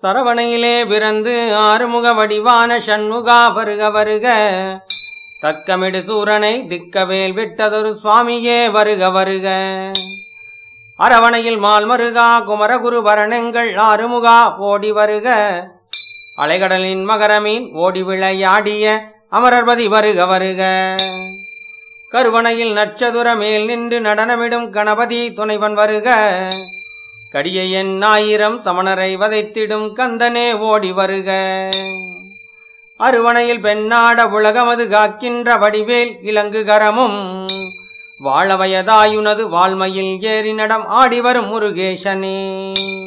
சரவணையிலே பிறந்து ஆறுமுக வடிவான சண்முகா வருக வருக தக்கமிடு சூரனை திக்கவேல் விட்டதொரு சுவாமியே வருக வருக அரவணையில் மால்மருகா குமரகுரு வரணங்கள் ஆறுமுகா ஓடி வருக அலைகடலின் மகரமீன் ஓடி விளையாடிய அமரர்பதி வருக வருக கருவணையில் நட்சதுர மேல் நின்று நடனமிடும் கணபதி துணைவன் வருக கடிய எண் ஆயிரம் சமணரை வதைத்திடும் கந்தனே ஓடி வருக அருவணையில் பெண்ணாட உலகமது காக்கின்ற வடிவேல் இலங்குகரமும் வாழ வயதாயுனது வாழ்மையில் ஏறி நடம் ஆடி வரும் முருகேசனே